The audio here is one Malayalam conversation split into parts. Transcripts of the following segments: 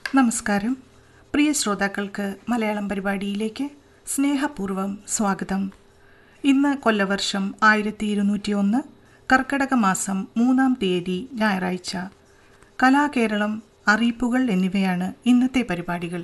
നമസ്കാരം പ്രിയ ശ്രോതാക്കൾക്ക് മലയാളം പരിപാടിയിലേക്ക് സ്നേഹപൂർവ്വം സ്വാഗതം ഇന്ന് കൊല്ലവർഷം ആയിരത്തി ഇരുന്നൂറ്റി ഒന്ന് കർക്കടക മാസം മൂന്നാം തീയതി ഞായറാഴ്ച കലാകേരളം അറിയിപ്പുകൾ എന്നിവയാണ് ഇന്നത്തെ പരിപാടികൾ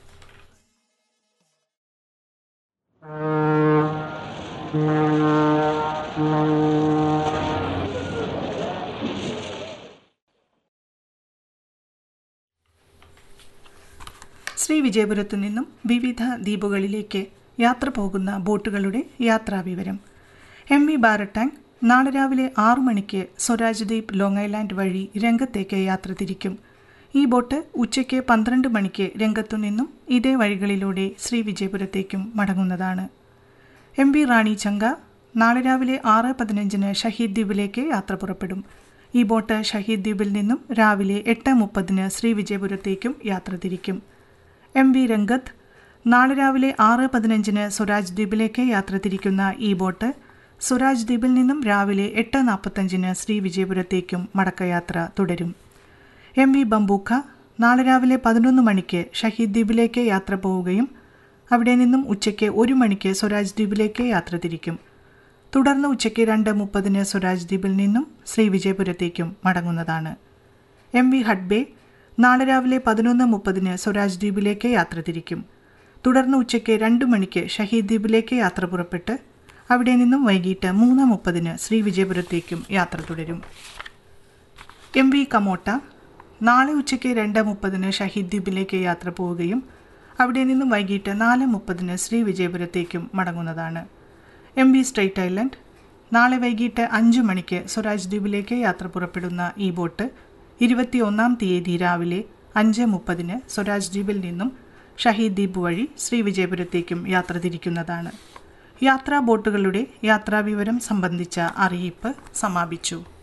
ശ്രീ വിജയപുരത്തു നിന്നും വിവിധ ദ്വീപുകളിലേക്ക് യാത്ര പോകുന്ന ബോട്ടുകളുടെ യാത്രാവിവരം എം വി ബാരട്ടാങ് നാളെ രാവിലെ ആറു മണിക്ക് സ്വരാജ് ദ്വീപ് ലോങ് ഐലാൻഡ് വഴി രംഗത്തേക്ക് യാത്ര തിരിക്കും ഈ ബോട്ട് ഉച്ചയ്ക്ക് പന്ത്രണ്ട് മണിക്ക് രംഗത്തു നിന്നും ഇതേ വഴികളിലൂടെ ശ്രീ വിജയപുരത്തേക്കും മടങ്ങുന്നതാണ് എം വി റാണി ചങ്ക നാളെ രാവിലെ ആറ് പതിനഞ്ചിന് ഷഹീദ് ദ്വീപിലേക്ക് യാത്ര പുറപ്പെടും ഈ ബോട്ട് ഷഹീദ് ദ്വീപിൽ നിന്നും രാവിലെ എട്ട് മുപ്പതിന് ശ്രീ വിജയപുരത്തേക്കും യാത്ര തിരിക്കും എം വി രംഗത്ത് നാളെ രാവിലെ ആറ് പതിനഞ്ചിന് സ്വരാജ് ദ്വീപിലേക്ക് യാത്ര തിരിക്കുന്ന ഈ ബോട്ട് സ്വരാജ് ദ്വീപിൽ നിന്നും രാവിലെ എട്ട് നാൽപ്പത്തഞ്ചിന് ശ്രീ വിജയപുരത്തേക്കും മടക്കയാത്ര തുടരും എം വി ബംബൂഖ നാളെ രാവിലെ പതിനൊന്ന് മണിക്ക് ഷഹീദ് ദ്വീപിലേക്ക് യാത്ര പോവുകയും അവിടെ നിന്നും ഉച്ചയ്ക്ക് ഒരു മണിക്ക് സ്വരാജ് ദ്വീപിലേക്ക് യാത്ര തിരിക്കും തുടർന്ന് ഉച്ചയ്ക്ക് രണ്ട് മുപ്പതിന് സ്വരാജ് ദ്വീപിൽ നിന്നും ശ്രീ വിജയപുരത്തേക്കും മടങ്ങുന്നതാണ് എം വി ഹഡ്ബേ നാളെ രാവിലെ പതിനൊന്ന് മുപ്പതിന് സ്വരാജ് ദ്വീപിലേക്ക് യാത്ര തിരിക്കും തുടർന്ന് ഉച്ചയ്ക്ക് രണ്ട് മണിക്ക് ഷഹീദ് ദ്വീപിലേക്ക് യാത്ര പുറപ്പെട്ട് അവിടെ നിന്നും വൈകിട്ട് മൂന്ന് മുപ്പതിന് ശ്രീ വിജയപുരത്തേക്കും യാത്ര തുടരും എം വി കമോട്ട നാളെ ഉച്ചയ്ക്ക് രണ്ട് മുപ്പതിന് ഷഹീദ് ദ്വീപിലേക്ക് യാത്ര പോവുകയും അവിടെ നിന്നും വൈകിട്ട് നാല് മുപ്പതിന് ശ്രീ വിജയപുരത്തേക്കും മടങ്ങുന്നതാണ് എം വി സ്ട്രൈറ്റ് ഐലൻഡ് നാളെ വൈകിട്ട് അഞ്ച് മണിക്ക് സ്വരാജ് ദ്വീപിലേക്ക് യാത്ര പുറപ്പെടുന്ന ഈ ബോട്ട് ഇരുപത്തിയൊന്നാം തീയതി രാവിലെ അഞ്ച് മുപ്പതിന് സ്വരാജ് ദ്വീപിൽ നിന്നും ഷഹീദ് ദ്വീപ് വഴി ശ്രീ വിജയപുരത്തേക്കും യാത്ര തിരിക്കുന്നതാണ് യാത്രാ ബോട്ടുകളുടെ യാത്രാവിവരം സംബന്ധിച്ച അറിയിപ്പ് സമാപിച്ചു